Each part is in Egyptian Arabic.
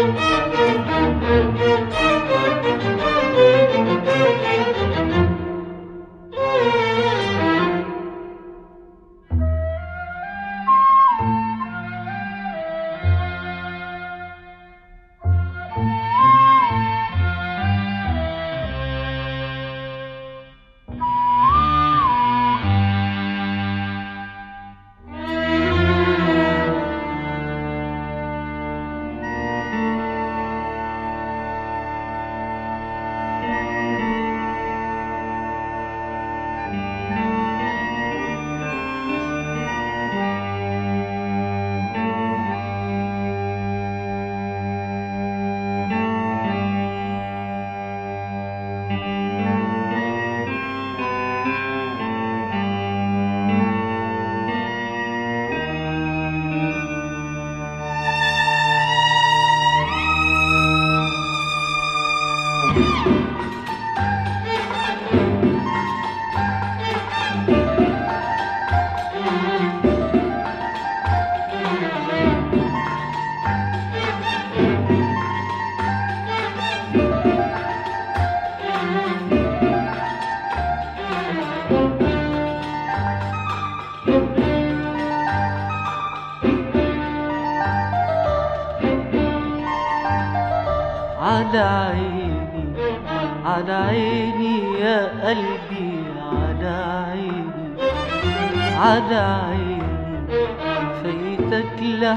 على عيني على عيني يا قلبي على عيني على عيني فايتك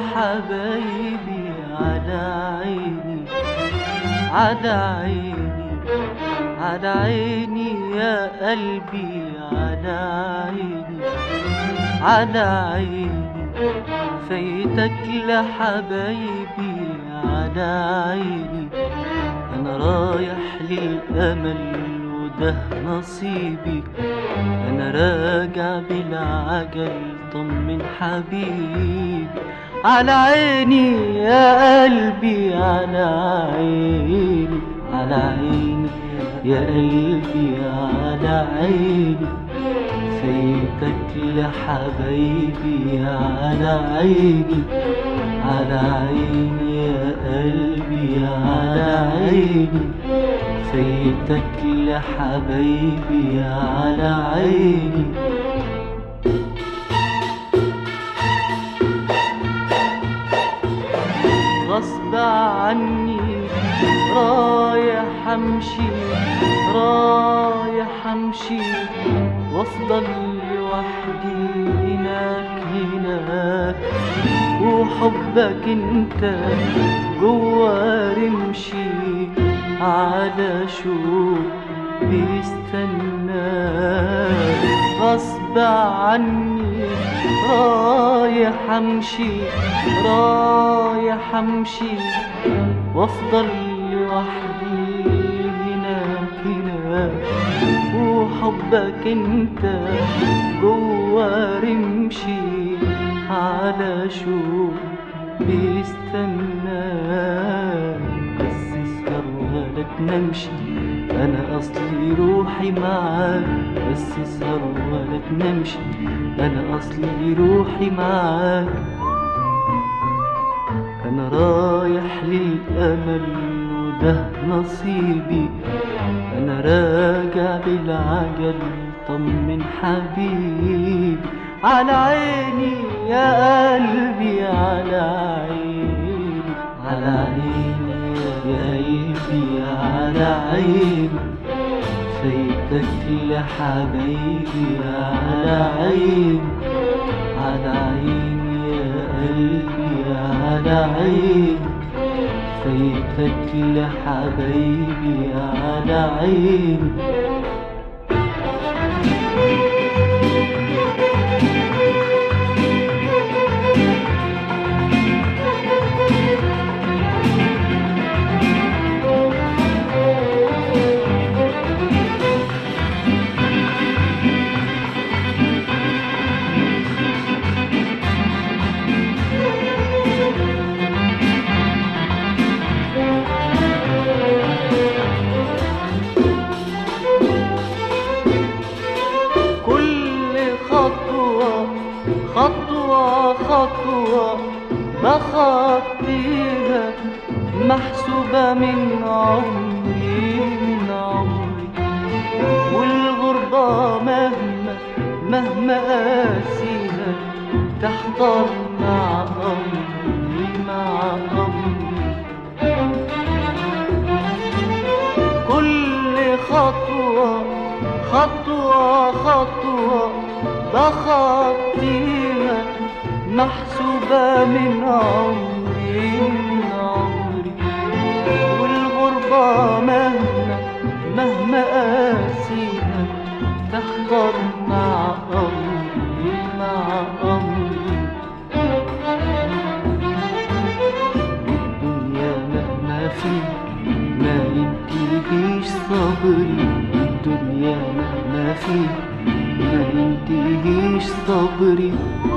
لحبايبي على عيني على عيني على عيني يا قلبي على عيني على عيني فايتك لحبايبي على عيني انا رايح للامل وده نصيبي انا راجع بالعجل طمن حبيبي على عيني يا قلبي على عيني على عيني يا قلبي على عيني فايتك لحبايبي على عيني على عيني يا قلبي على عيني فايتك لحبايبي على عيني غصب عني رايح امشي رايح امشي وافضل لوحدي هناك هناك وحبك انت جوا رمشي على شوق بيستنى غصب عني رايح امشي رايح امشي وافضل لوحدي هناك هناك وحبك انت جوا رمشي على شوق بيستنى بس اسهر ولا تنامش انا اصلي روحي معاك بس اسهر ولا تنامش انا اصلي روحي معاك انا رايح للامل وده نصيبي انا راجع بالعجل طمن حبيبي على عيني يا قلبي على عيني على عيني يا قلبي على عيني فايتك لحبايبي على عيني على عيني يا قلبي على عيني فايتك لحبايبي على عيني كل خط محسوبة من عمري من عمري والغربة مهما مهما قاسيها تحضر مع أمري مع أمري كل خطوة خطوة خطوة بخطيها محسوبة من عمري من عمري والغربة مهما مهما قاسيها تحضر مع أمري مع أمري الدنيا مهما فيها ما ينتهيش صبري الدنيا مهما فيها ما ينتهيش صبري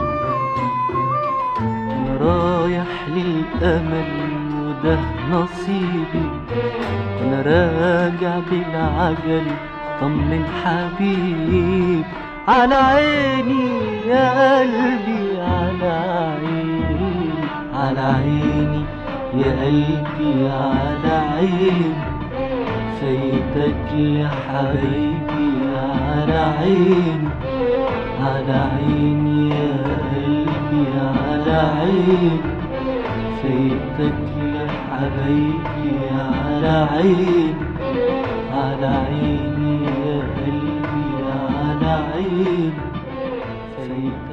أنا رايح للأمل وده نصيبي أنا راجع بالعجل طمن حبيب على عيني يا قلبي على عيني على عيني يا قلبي على عيني فايتك لحبيبي على عيني على عيني يا قلبي على عيني فايتك لحبيبي على عيني على عيني يا قلبي على عيني فايتك